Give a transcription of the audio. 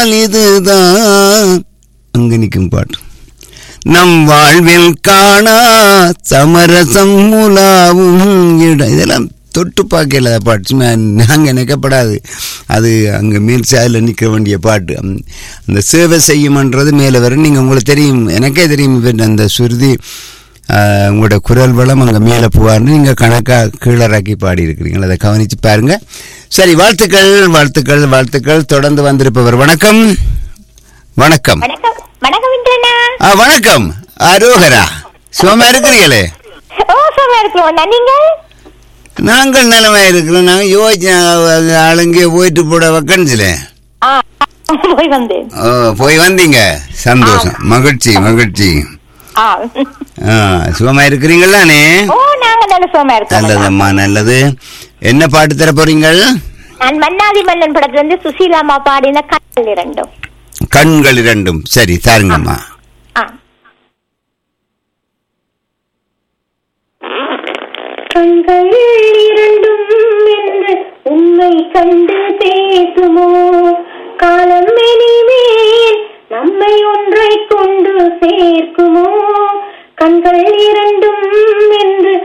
என்றால் இதுதான் அங்க நிற்கும் பாட்டு நம் வாழ்வில் காணா சமரசம் முலாவும் இடம் இதெல்லாம் தொட்டு பார்க்கல பாட்டு சும்மா நாங்கள் நினைக்கப்படாது அது அங்கே மேல் சாயலில் நிற்க வேண்டிய பாட்டு அந்த- அந்த சேவை செய்யுமன்றது மேலே வரும் நீங்கள் உங்களுக்கு தெரியும் எனக்கே தெரியும் இப்ப அந்த சுருதி ஆஹ், உங்களோட குரல் வளம் அங்கே மேலே போவார்னு நீங்கள் கணக்காக கீழறாக்கி பாடி இருக்கிறீங்க அதை கவனித்து பாருங்க சரி வாழ்த்துக்கள் வாழ்த்துக்கள் வாழ்த்துக்கள் தொடர்ந்து வந்திருப்பவர் வணக்கம் வணக்கம் வணக்கம் வணக்கம் இந்திரனா ஆ வணக்கம் அரோகரா சுகமா இருக்கிறீங்களே ஓ சும்மா இருக்கிறோம் நீங்க நாங்கள் நலமா இருக்கிறோம் நாங்கள் யோசிச்சு ஆளுங்க போயிட்டு போட வக்கன்சில ஆ போய் வந்தேன் ஓ போய் வந்தீங்க சந்தோஷம் மகிழ்ச்சி மகிழ்ச்சி ஆ ஆ சுகமா இருக்கிறீங்களானே ஓ நாங்க நல்ல சும்மா இருக்கோம் நல்லதம்மா நல்லது என்ன பாட்டு தர போறீங்கள் நான் மன்னாதி மன்னன் படத்துல இருந்து சுசீலாமா பாடின கண்கள் இரண்டும் கண்கள் இரண்டும் சரி தாருங்கம்மா ஆ கண்கள் இரண்டும் என்று உண்மை கண்டு பேசுமோ காலம் இனிமேல் நம்மை ஒன்றை கொண்டு சேர்க்குமோ கண்கள் இரண்டும் என்று